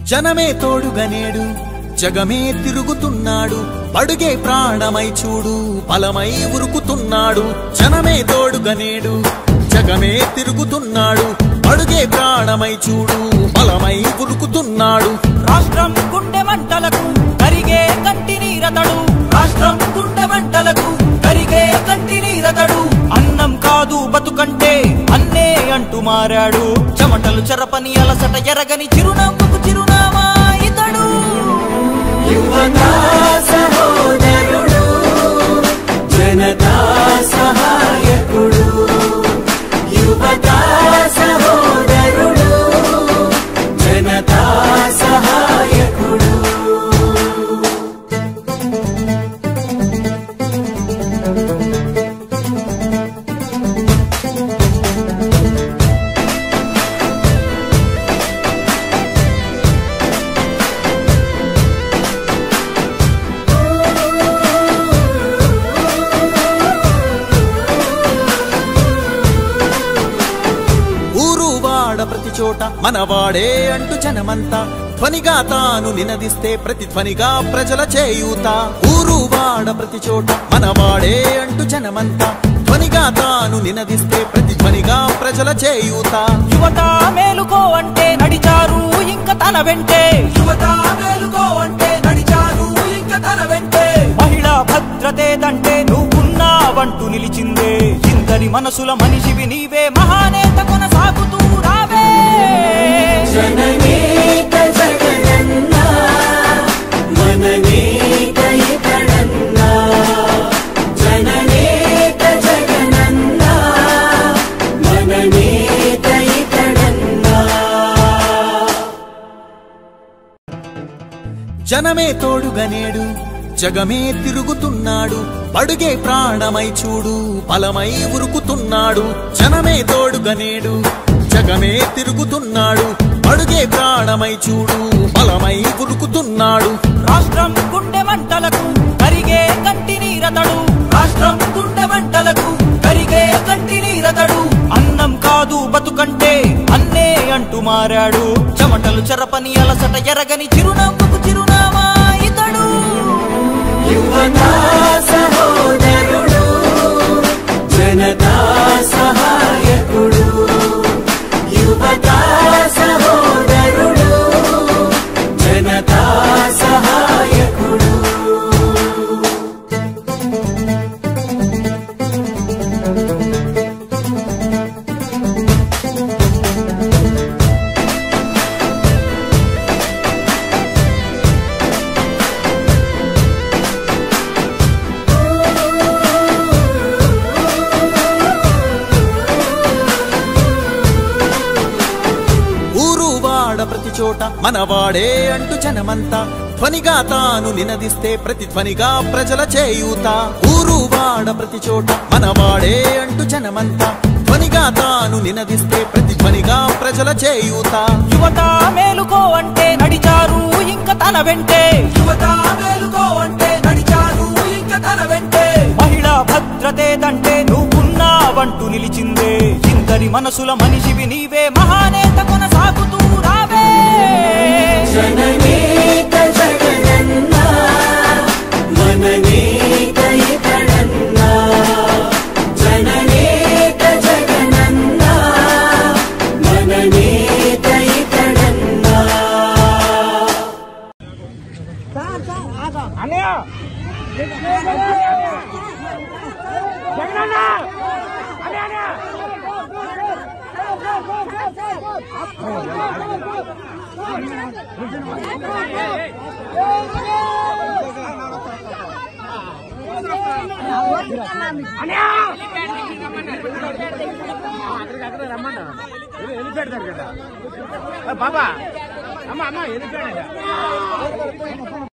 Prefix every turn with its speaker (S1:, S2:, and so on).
S1: జనమే తోడుగా నేడు జగమే తిరుగుతున్నాడు అడుగే ప్రాణమై చూడు బలమై ఉరుకుతున్నాడు జనమే తోడుగా నేడు జగమే తిరుగుతున్నాడు అడుగే ప్రాణమై చూడు బలమై ఉరుకుతున్నాడు
S2: రాష్ట్రం గుండె మంటలకు కరిగే కంటి నీరతడు రాష్ట్రం గుండె మంటలకు కరిగే కంటి నీరతడు అన్నం కాదు బతుకంటే అన్నే అంటూ మారాడు చెమటలు చెరపని అలసట ఎరగని చిరునవ్వుకు చిరునామా ఇతడు
S1: యువతా సహోదరుడు జనతా సహాయకుడు యువతా సహోదరుడు జనతా సహాయకుడు ఊరు వాడ ప్రతి చోట మనవాడే అంటూ జనమంతా ధ్వనిగా తాను నినదిస్తే ప్రతి ధ్వనిగా ప్రజల చేయూత ఊరు వాడ ప్రతి చోట మనవాడే అంటూ జనమంతా ధ్వనిగా తాను నినదిస్తే ప్రతి ధ్వనిగా ప్రజల చేయూత
S2: యువత మేలుకో అంటే నడిచారు ఇంక తన వెంటే యువత మేలుకో అంటే నడిచారు ఇంక తన వెంటే మహిళా భద్రతేదంటే నువ్వున్నావంటూ నిలిచిందే ఇందరి మనసుల మనిషివి నీవే మహానేత కొనసాగుతూ రావే
S1: జననేక జగనన్న మననేక ఇతడన్న జననేక జగనన్న మననేక ఇతడన్న జనమే తోడుగా నేడు జగమే తిరుగుతున్నాడు అడుగే ప్రాణమై చూడు బలమై ఉరుకుతున్నాడు జనమే తోడుగా నేడు జగమే తిరుగుతున్నాడు అడుగే ప్రాణమై చూడు బలమై ఉరుకుతున్నాడు
S2: రాష్ట్రం గుండె మంటలకు కరిగే కంటి నీరతడు రాష్ట్రం గుండె మంటలకు కరిగే కంటి నీరతడు అన్నం కాదు బతుకంటే అన్నే అంటూ మారాడు చెమటలు చెరపని అలసట ఎరగని చిరునవ్వుకు చిరునామా ఇతడు
S1: యువతా సహోదరుడు జనతా సహాయకుడు యువతా సహోదరుడు జనతా సహాయకుడు ఊరు వాడ ప్రతి చోట మనవాడే అంటూ జనమంతా ధ్వనిగా తాను నినదిస్తే ప్రతి ధ్వనిగా ప్రజల చేయూత ఊరు వాడ ప్రతి చోట మనవాడే అంటూ జనమంతా ధ్వనిగా తాను నినదిస్తే ప్రతి ధ్వనిగా ప్రజల చేయూత
S2: యువత మేలుకో అంటే నడిచారు ఇంక తన వెంటే యువత మేలుకో అంటే నడిచారు ఇంక తన వెంటే మహిళా భద్రతేదంటే నువ్వున్నావంటూ నిలిచిందే ఇందరి మనసుల మనిషివి నీవే మహానేత కొనసాగుతూ రావే
S1: జననేక జగనన్న మననేక ఇతడన్న జననేక జగనన్న మననేక ఇతడన్న
S3: వెళ్ళిపెడతారు కదా బాబా అమ్మ అమ్మ వెళ్ళిపోయాడు